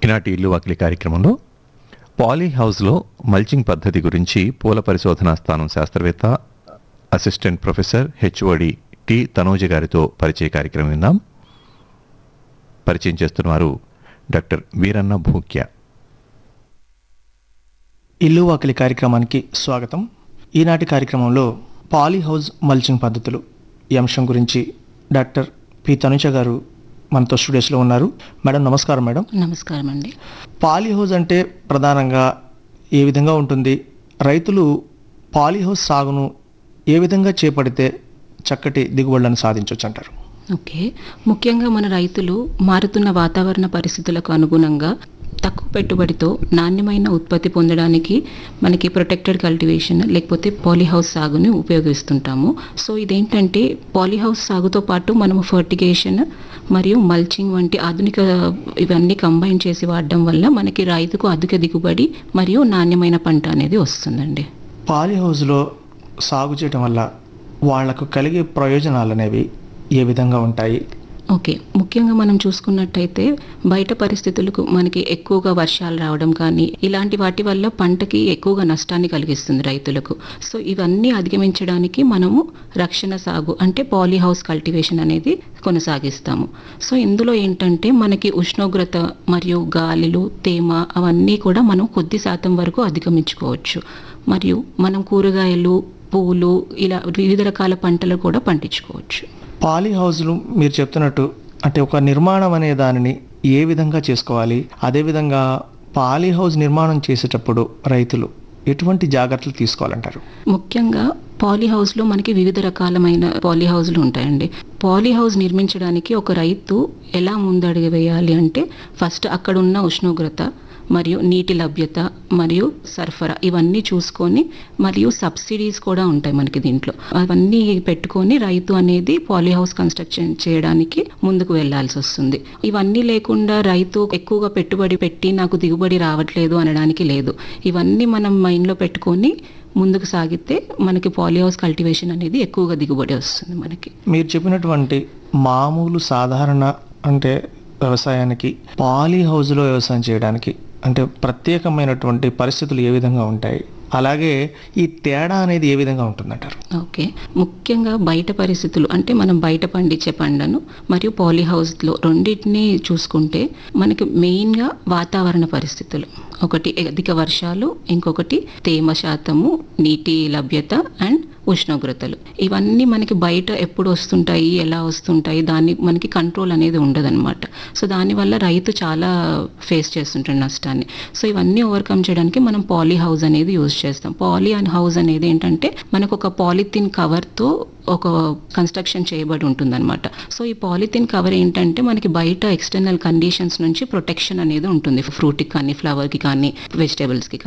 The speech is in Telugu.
ఈనాటి ఇల్లు వాకిలి కార్యక్రమంలో పాలీ హౌస్లో మల్చింగ్ పద్ధతి గురించి పూల పరిశోధనా స్థానం శాస్త్రవేత్త assistant professor HOD T Tanoja గారితో పరిచయ కార్యక్రమం విందాం పరిచయం చేస్తున్నవారు డాక్టర్ వీరన్న భూక్య ఇల్లు వాకిలి కార్యక్రమానికి స్వాగతం ఈనాటి కార్యక్రమంలో పాలీ హౌస్ మల్చింగ్ పద్ధతులు ఈ అంశం గురించి డాక్టర్ పి తనుజ గారు మనతో స్టూడియోస్లో ఉన్నారు మేడం నమస్కారం మేడం నమస్కారం అండి పాలీ హౌస్ అంటే ప్రధానంగా ఏ విధంగా ఉంటుంది రైతులు పాలీ హౌస్ సాగును ఏ విధంగా చేపడితే చక్కటి దిగుబడులను సాధించవచ్చు అంటారు ఓకే ముఖ్యంగా మన రైతులు మారుతున్న వాతావరణ పరిస్థితులకు అనుగుణంగా తక్కువ పెట్టుబడితో నాణ్యమైన ఉత్పత్తి పొందడానికి మనకి ప్రొటెక్టెడ్ కల్టివేషన్ లేకపోతే పాలీహౌస్ సాగుని ఉపయోగిస్తుంటాము సో ఇదేంటంటే పాలీహౌస్ సాగుతో పాటు మనము ఫర్టిగేషన్ మరియు మల్చింగ్ వంటి ఆధునిక ఇవన్నీ కంబైన్ చేసి వాడడం వల్ల మనకి రైతుకు అధిక దిగుబడి మరియు నాణ్యమైన పంట అనేది వస్తుందండి పాలీ హౌస్లో సాగు చేయడం వల్ల వాళ్లకు కలిగే ప్రయోజనాలు అనేవి ఏ విధంగా ఉంటాయి ఓకే ముఖ్యంగా మనం చూసుకున్నట్టయితే బయట పరిస్థితులకు మనకి ఎక్కువగా వర్షాలు రావడం కానీ ఇలాంటి వాటి వల్ల పంటకి ఎక్కువగా నష్టాన్ని కలిగిస్తుంది రైతులకు సో ఇవన్నీ అధిగమించడానికి మనము రక్షణ సాగు అంటే పాలీ హౌస్ కల్టివేషన్ అనేది కొనసాగిస్తాము సో ఇందులో ఏంటంటే మనకి ఉష్ణోగ్రత మరియు గాలులు తేమ అవన్నీ కూడా మనం కొద్ది శాతం వరకు అధిగమించుకోవచ్చు మరియు మనం కూరగాయలు పువ్వులు ఇలా వివిధ రకాల పంటలు కూడా పండించుకోవచ్చు పాలీ హౌస్లు మీరు చెప్తున్నట్టు అంటే ఒక నిర్మాణం అనే దానిని ఏ విధంగా చేసుకోవాలి అదేవిధంగా పాలీ హౌస్ నిర్మాణం చేసేటప్పుడు రైతులు ఎటువంటి జాగ్రత్తలు తీసుకోవాలంటారు ముఖ్యంగా పాలీ హౌస్లో మనకి వివిధ రకాలమైన పాలీ హౌస్లు ఉంటాయండి పాలీ హౌస్ నిర్మించడానికి ఒక రైతు ఎలా ముందడుగు వేయాలి అంటే ఫస్ట్ అక్కడ ఉన్న ఉష్ణోగ్రత మరియు నీటి లభ్యత మరియు సరఫరా ఇవన్నీ చూసుకొని మరియు సబ్సిడీస్ కూడా ఉంటాయి మనకి దీంట్లో అవన్నీ పెట్టుకొని రైతు అనేది పాలీ హౌస్ కన్స్ట్రక్షన్ చేయడానికి ముందుకు వెళ్లాల్సి వస్తుంది ఇవన్నీ లేకుండా రైతు ఎక్కువగా పెట్టుబడి పెట్టి నాకు దిగుబడి రావట్లేదు అనడానికి లేదు ఇవన్నీ మనం మైండ్లో పెట్టుకొని ముందుకు సాగితే మనకి పాలీ హౌస్ కల్టివేషన్ అనేది ఎక్కువగా దిగుబడి వస్తుంది మనకి మీరు చెప్పినటువంటి మామూలు సాధారణ అంటే వ్యవసాయానికి పాలీ హౌస్లో వ్యవసాయం చేయడానికి అంటే ప్రత్యేకమైనటువంటి పరిస్థితులు ఏ విధంగా ఉంటాయి అలాగే ఈ తేడా అనేది ఏ విధంగా ఉంటుందంటారు ఓకే ముఖ్యంగా బయట పరిస్థితులు అంటే మనం బయట పండించే పంటను మరియు పాలీ హౌస్లో రెండింటిని చూసుకుంటే మనకి మెయిన్గా వాతావరణ పరిస్థితులు ఒకటి అధిక వర్షాలు ఇంకొకటి తేమ శాతము నీటి లభ్యత అండ్ ఉష్ణోగ్రతలు ఇవన్నీ మనకి బయట ఎప్పుడు వస్తుంటాయి ఎలా వస్తుంటాయి దాన్ని మనకి కంట్రోల్ అనేది ఉండదన్నమాట సో దానివల్ల రైతు చాలా ఫేస్ చేస్తుంటాడు నష్టాన్ని సో ఇవన్నీ ఓవర్కమ్ చేయడానికి మనం పాలీ హౌస్ అనేది యూజ్ చేస్తాం పాలీ అండ్ హౌస్ అనేది ఏంటంటే మనకు ఒక పాలిథిన్ కవర్తో ఒక కన్స్ట్రక్షన్ చేయబడి ఉంటుందన్నమాట సో ఈ పాలిథిన్ కవర్ ఏంటంటే మనకి బయట ఎక్స్టర్నల్ కండిషన్స్ నుంచి ప్రొటెక్షన్ అనేది ఉంటుంది ఫ్రూట్కి కానీ ఫ్లవర్కి కానీ వెజిటేబుల్స్కి